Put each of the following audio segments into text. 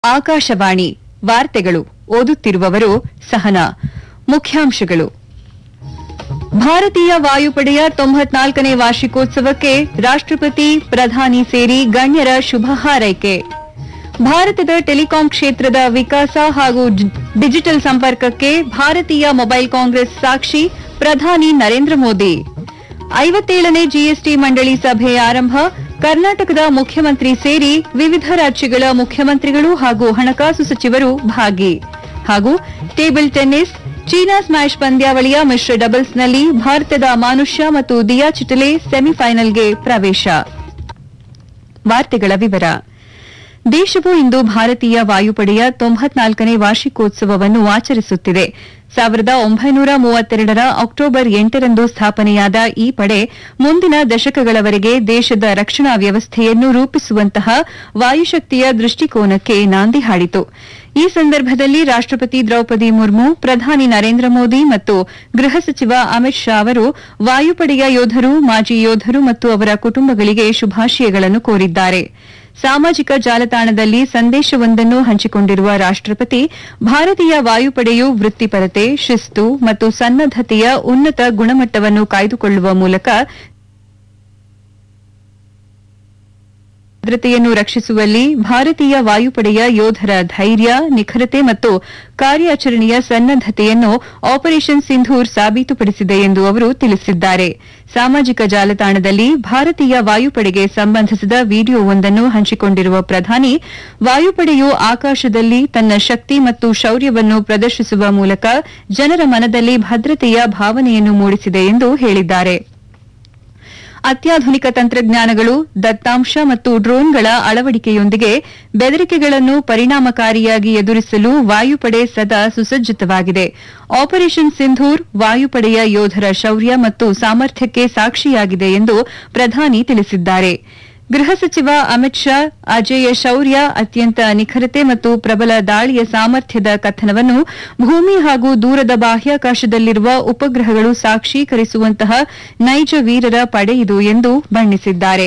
ಆಕಾಶವಾಣಿ ವಾರ್ತೆಗಳು ಓದುತ್ತಿರುವವರು ಸಹನಾ ಮುಖ್ಯಾಂಶಗಳು ಭಾರತೀಯ ವಾಯುಪಡೆಯ ತೊಂಬತ್ನಾಲ್ಕನೇ ವಾರ್ಷಿಕೋತ್ಸವಕ್ಕೆ ರಾಷ್ಟ್ರಪತಿ ಪ್ರಧಾನಿ ಸೇರಿ ಗಣ್ಯರ ಶುಭ ಹಾರೈಕೆ ಭಾರತದ ಟೆಲಿಕಾಂ ಕ್ಷೇತ್ರದ ವಿಕಾಸ ಹಾಗೂ ಡಿ- ಡಿಜಿಟಲ್ ಸಂಪರ್ಕಕ್ಕೆ ಭಾರತೀಯ ಮೊಬೈಲ್ ಕಾಂಗ್ರೆಸ್ ಸಾಕ್ಷಿ ಪ್ರಧಾನಿ ನರೇಂದ್ರ ಮೋದಿ ಐವತ್ತೇಳನೇ ಜಿಎಸ್ಟಿ ಮಂಡಳಿ ಸಭೆ ಆರಂಭ ಕರ್ನಾಟಕದ ಮುಖ್ಯಮಂತ್ರಿ ಸೇರಿ ವಿವಿಧ ರಾಜ್ಯಗಳ ಮುಖ್ಯಮಂತ್ರಿಗಳು ಹಾಗೂ ಹಣಕಾಸು ಸಚಿವರು ಭಾಗಿ ಹಾಗೂ ಟೇಬಲ್ ಟೆನ್ನಿಸ್ ಚೀನಾ ಸ್ಮ್ಯಾಶ್ ಪಂದ್ಯಾವಳಿಯ ಮಿಶ್ರ ಡಬಲ್ಸ್ನಲ್ಲಿ ಭಾರತದ ಮಾನುಷ್ಯ ಮತ್ತು ದಿಯಾ ಚಿಟಲೆ ಸೆಮಿಫೈನಲ್ಗೆ ಪ್ರವೇಶ ವಾರ್ತೆಗಳ ವಿವರ ದೇಶವು ಇಂದು ಭಾರತೀಯ ವಾಯುಪಡೆಯ ತೊಂಬತ್ನಾಲ್ಕನೇ ವಾರ್ಷಿಕೋತ್ಸವವನ್ನು ಆಚರಿಸುತ್ತಿದೆ ಸಾವಿರದ ಒಂಬೈನೂರ ಮೂವತ್ತೆರಡರ ಅಕ್ಟೋಬರ್ ಎಂಟರಂದು ಸ್ಥಾಪನೆಯಾದ ಈ ಪಡೆ ಮುಂದಿನ ದಶಕಗಳವರೆಗೆ ದೇಶದ ರಕ್ಷಣಾ ವ್ಯವಸ್ಥೆಯನ್ನು ರೂಪಿಸುವಂತಹ ವಾಯುಶಕ್ತಿಯ ದೃಷ್ಟಿಕೋನಕ್ಕೆ ನಾಂದಿ ಹಾಡಿತು ಈ ಸಂದರ್ಭದಲ್ಲಿ ರಾಷ್ಟ್ರಪತಿ ದ್ರೌಪದಿ ಮುರ್ಮು ಪ್ರಧಾನಿ ನರೇಂದ್ರ ಮೋದಿ ಮತ್ತು ಗೃಹ ಸಚಿವ ಅಮಿತ್ ಶಾ ಅವರು ವಾಯುಪಡೆಯ ಯೋಧರು ಮಾಜಿ ಯೋಧರು ಮತ್ತು ಅವರ ಕುಟುಂಬಗಳಿಗೆ ಶುಭಾಶಯಗಳನ್ನು ಕೋರಿದ್ದಾರೆ ಸಾಮಾಜಿಕ ಜಾಲತಾಣದಲ್ಲಿ ಸಂದೇಶವೊಂದನ್ನು ಹಂಚಿಕೊಂಡಿರುವ ರಾಷ್ಟ್ರಪತಿ ಭಾರತೀಯ ವಾಯುಪಡೆಯು ವೃತ್ತಿಪರತೆ ಶಿಸ್ತು ಮತ್ತು ಸನ್ನದ್ದತೆಯ ಉನ್ನತ ಗುಣಮಟ್ಟವನ್ನು ಕಾಯ್ದುಕೊಳ್ಳುವ ಮೂಲಕ ಭದ್ರತೆಯನ್ನು ರಕ್ಷಿಸುವಲ್ಲಿ ಭಾರತೀಯ ವಾಯುಪಡೆಯ ಯೋಧರ ಧೈರ್ಯ ನಿಖರತೆ ಮತ್ತು ಕಾರ್ಯಾಚರಣೆಯ ಸನ್ನದ್ದತೆಯನ್ನು ಆಪರೇಷನ್ ಸಿಂಧೂರ್ ಸಾಬೀತುಪಡಿಸಿದೆ ಎಂದು ಅವರು ತಿಳಿಸಿದ್ದಾರೆ ಸಾಮಾಜಿಕ ಜಾಲತಾಣದಲ್ಲಿ ಭಾರತೀಯ ವಾಯುಪಡೆಗೆ ಸಂಬಂಧಿಸಿದ ವಿಡಿಯೋವೊಂದನ್ನು ಹಂಚಿಕೊಂಡಿರುವ ಪ್ರಧಾನಿ ವಾಯುಪಡೆಯು ಆಕಾಶದಲ್ಲಿ ತನ್ನ ಶಕ್ತಿ ಮತ್ತು ಶೌರ್ಯವನ್ನು ಪ್ರದರ್ಶಿಸುವ ಮೂಲಕ ಜನರ ಮನದಲ್ಲಿ ಭದ್ರತೆಯ ಭಾವನೆಯನ್ನು ಮೂಡಿಸಿದೆ ಎಂದು ಹೇಳಿದ್ದಾರೆ ಅತ್ಯಾಧುನಿಕ ತಂತ್ರಜ್ಞಾನಗಳು ದತ್ತಾಂಶ ಮತ್ತು ಡ್ರೋನ್ಗಳ ಅಳವಡಿಕೆಯೊಂದಿಗೆ ಬೆದರಿಕೆಗಳನ್ನು ಪರಿಣಾಮಕಾರಿಯಾಗಿ ಎದುರಿಸಲು ವಾಯುಪಡೆ ಸದಾ ಸುಸಜ್ಜಿತವಾಗಿದೆ ಆಪರೇಷನ್ ಸಿಂಧೂರ್ ವಾಯುಪಡೆಯ ಯೋಧರ ಶೌರ್ಯ ಮತ್ತು ಸಾಮರ್ಥ್ಯಕ್ಕೆ ಸಾಕ್ಷಿಯಾಗಿದೆ ಎಂದು ಪ್ರಧಾನಿ ತಿಳಿಸಿದ್ದಾರೆ ಗೃಹ ಸಚಿವ ಅಮಿತ್ ಶಾ ಅಜೇಯ ಶೌರ್ಯ ಅತ್ಯಂತ ನಿಖರತೆ ಮತ್ತು ಪ್ರಬಲ ದಾಳಿಯ ಸಾಮರ್ಥ್ಯದ ಕಥನವನ್ನು ಭೂಮಿ ಹಾಗೂ ದೂರದ ಬಾಹ್ಯಾಕಾಶದಲ್ಲಿರುವ ಉಪಗ್ರಹಗಳು ಸಾಕ್ಷೀಕರಿಸುವಂತಹ ನೈಜ ವೀರರ ಪಡೆಯಿದು ಎಂದು ಬಣ್ಣಿಸಿದ್ದಾರೆ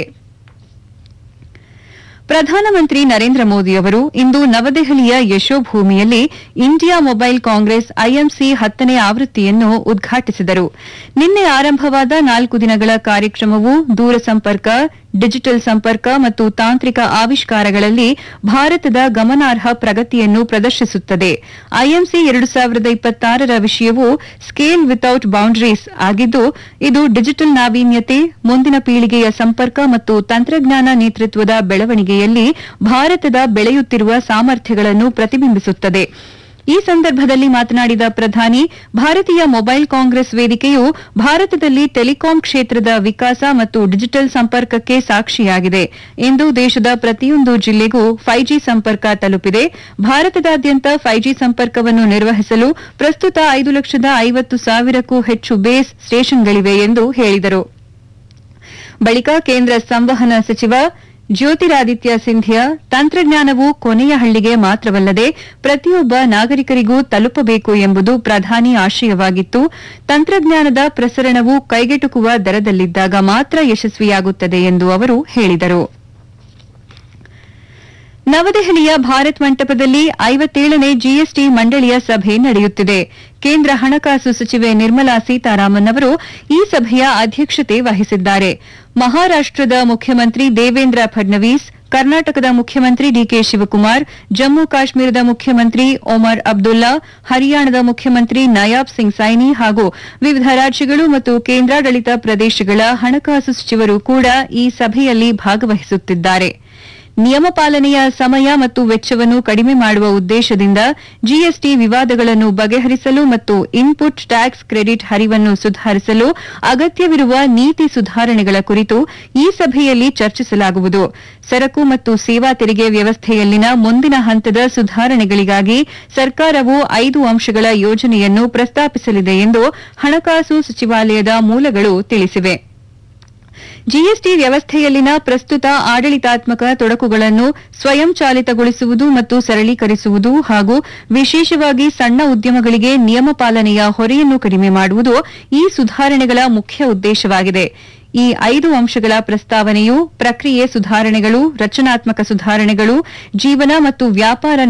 ಪ್ರಧಾನಮಂತ್ರಿ ನರೇಂದ್ರ ಮೋದಿ ಅವರು ಇಂದು ನವದೆಹಲಿಯ ಯಶೋಭೂಮಿಯಲ್ಲಿ ಇಂಡಿಯಾ ಮೊಬೈಲ್ ಕಾಂಗ್ರೆಸ್ ಐಎಂಸಿ ಹತ್ತನೇ ಆವೃತ್ತಿಯನ್ನು ಉದ್ಘಾಟಿಸಿದರು ನಿನ್ನೆ ಆರಂಭವಾದ ನಾಲ್ಕು ದಿನಗಳ ಕಾರ್ಯಕ್ರಮವು ದೂರಸಂಪರ್ಕ ಡಿಜಿಟಲ್ ಸಂಪರ್ಕ ಮತ್ತು ತಾಂತ್ರಿಕ ಆವಿಷ್ಕಾರಗಳಲ್ಲಿ ಭಾರತದ ಗಮನಾರ್ಹ ಪ್ರಗತಿಯನ್ನು ಪ್ರದರ್ಶಿಸುತ್ತದೆ ಐಎಂಸಿ ಎರಡು ಸಾವಿರದ ಇಪ್ಪತ್ತಾರರ ವಿಷಯವು ಸ್ಕೇಲ್ ವಿತೌಟ್ ಬೌಂಡರೀಸ್ ಆಗಿದ್ದು ಇದು ಡಿಜಿಟಲ್ ನಾವೀನ್ಯತೆ ಮುಂದಿನ ಪೀಳಿಗೆಯ ಸಂಪರ್ಕ ಮತ್ತು ತಂತ್ರಜ್ಞಾನ ನೇತೃತ್ವದ ಬೆಳವಣಿಗೆಯಲ್ಲಿ ಭಾರತದ ಬೆಳೆಯುತ್ತಿರುವ ಸಾಮರ್ಥ್ಯಗಳನ್ನು ಪ್ರತಿಬಿಂಬಿಸುತ್ತದೆ ಈ ಸಂದರ್ಭದಲ್ಲಿ ಮಾತನಾಡಿದ ಪ್ರಧಾನಿ ಭಾರತೀಯ ಮೊಬೈಲ್ ಕಾಂಗ್ರೆಸ್ ವೇದಿಕೆಯು ಭಾರತದಲ್ಲಿ ಟೆಲಿಕಾಂ ಕ್ಷೇತ್ರದ ವಿಕಾಸ ಮತ್ತು ಡಿಜಿಟಲ್ ಸಂಪರ್ಕಕ್ಕೆ ಸಾಕ್ಷಿಯಾಗಿದೆ ಇಂದು ದೇಶದ ಪ್ರತಿಯೊಂದು ಜಿಲ್ಲೆಗೂ ಫೈವ್ ಜಿ ಸಂಪರ್ಕ ತಲುಪಿದೆ ಭಾರತದಾದ್ಯಂತ ಫೈವ್ ಜಿ ಸಂಪರ್ಕವನ್ನು ನಿರ್ವಹಿಸಲು ಪ್ರಸ್ತುತ ಐದು ಲಕ್ಷದ ಐವತ್ತು ಸಾವಿರಕ್ಕೂ ಹೆಚ್ಚು ಬೇಸ್ ಸ್ಟೇಷನ್ಗಳಿವೆ ಎಂದು ಹೇಳಿದರು ಬಳಿಕ ಕೇಂದ್ರ ಸಂವಹನ ಸಚಿವ ಜ್ಯೋತಿರಾದಿತ್ಯ ಸಿಂಧಿಯಾ ತಂತ್ರಜ್ಞಾನವು ಕೊನೆಯ ಹಳ್ಳಿಗೆ ಮಾತ್ರವಲ್ಲದೆ ಪ್ರತಿಯೊಬ್ಬ ನಾಗರಿಕರಿಗೂ ತಲುಪಬೇಕು ಎಂಬುದು ಪ್ರಧಾನಿ ಆಶಯವಾಗಿತ್ತು ತಂತ್ರಜ್ಞಾನದ ಪ್ರಸರಣವು ಕೈಗೆಟುಕುವ ದರದಲ್ಲಿದ್ದಾಗ ಮಾತ್ರ ಯಶಸ್ವಿಯಾಗುತ್ತದೆ ಎಂದು ಅವರು ಹೇಳಿದರು ನವದೆಹಲಿಯ ಭಾರತ್ ಮಂಟಪದಲ್ಲಿ ಐವತ್ತೇಳನೇ ಜಿಎಸ್ಟಿ ಮಂಡಳಿಯ ಸಭೆ ನಡೆಯುತ್ತಿದೆ ಕೇಂದ್ರ ಹಣಕಾಸು ಸಚಿವೆ ನಿರ್ಮಲಾ ಸೀತಾರಾಮನ್ ಅವರು ಈ ಸಭೆಯ ಅಧ್ಯಕ್ಷತೆ ವಹಿಸಿದ್ದಾರೆ ಮಹಾರಾಷ್ಟದ ಮುಖ್ಯಮಂತ್ರಿ ದೇವೇಂದ್ರ ಫಡ್ನವೀಸ್ ಕರ್ನಾಟಕದ ಮುಖ್ಯಮಂತ್ರಿ ಡಿಕೆ ಶಿವಕುಮಾರ್ ಜಮ್ಮು ಕಾಶ್ಮೀರದ ಮುಖ್ಯಮಂತ್ರಿ ಒಮರ್ ಅಬ್ದುಲ್ಲಾ ಹರಿಯಾಣದ ಮುಖ್ಯಮಂತ್ರಿ ನಯಾಬ್ ಸಿಂಗ್ ಸೈನಿ ಹಾಗೂ ವಿವಿಧ ರಾಜ್ಯಗಳು ಮತ್ತು ಕೇಂದ್ರಾಡಳಿತ ಪ್ರದೇಶಗಳ ಹಣಕಾಸು ಸಚಿವರು ಕೂಡ ಈ ಸಭೆಯಲ್ಲಿ ಭಾಗವಹಿಸುತ್ತಿದ್ದಾರೆ ನಿಯಮ ಪಾಲನೆಯ ಸಮಯ ಮತ್ತು ವೆಚ್ಚವನ್ನು ಕಡಿಮೆ ಮಾಡುವ ಉದ್ದೇಶದಿಂದ ಜಿಎಸ್ಟಿ ವಿವಾದಗಳನ್ನು ಬಗೆಹರಿಸಲು ಮತ್ತು ಇನ್ಪುಟ್ ಟ್ಯಾಕ್ಸ್ ಕ್ರೆಡಿಟ್ ಹರಿವನ್ನು ಸುಧಾರಿಸಲು ಅಗತ್ಯವಿರುವ ನೀತಿ ಸುಧಾರಣೆಗಳ ಕುರಿತು ಈ ಸಭೆಯಲ್ಲಿ ಚರ್ಚಿಸಲಾಗುವುದು ಸರಕು ಮತ್ತು ಸೇವಾ ತೆರಿಗೆ ವ್ಯವಸ್ಥೆಯಲ್ಲಿನ ಮುಂದಿನ ಹಂತದ ಸುಧಾರಣೆಗಳಿಗಾಗಿ ಸರ್ಕಾರವು ಐದು ಅಂಶಗಳ ಯೋಜನೆಯನ್ನು ಪ್ರಸ್ತಾಪಿಸಲಿದೆ ಎಂದು ಹಣಕಾಸು ಸಚಿವಾಲಯದ ಮೂಲಗಳು ತಿಳಿಸಿವೆ ಜಿಎಸ್ಟಿ ವ್ಯವಸ್ಥೆಯಲ್ಲಿನ ಪ್ರಸ್ತುತ ಆಡಳಿತಾತ್ಮಕ ತೊಡಕುಗಳನ್ನು ಸ್ವಯಂಚಾಲಿತಗೊಳಿಸುವುದು ಮತ್ತು ಸರಳೀಕರಿಸುವುದು ಹಾಗೂ ವಿಶೇಷವಾಗಿ ಸಣ್ಣ ಉದ್ಯಮಗಳಿಗೆ ನಿಯಮ ಪಾಲನೆಯ ಹೊರೆಯನ್ನು ಕಡಿಮೆ ಮಾಡುವುದು ಈ ಸುಧಾರಣೆಗಳ ಮುಖ್ಯ ಉದ್ದೇಶವಾಗಿದೆ ಈ ಐದು ಅಂಶಗಳ ಪ್ರಸ್ತಾವನೆಯು ಪ್ರಕ್ರಿಯೆ ಸುಧಾರಣೆಗಳು ರಚನಾತ್ಮಕ ಸುಧಾರಣೆಗಳು ಜೀವನ ಮತ್ತು ವ್ಯಾಪಾರ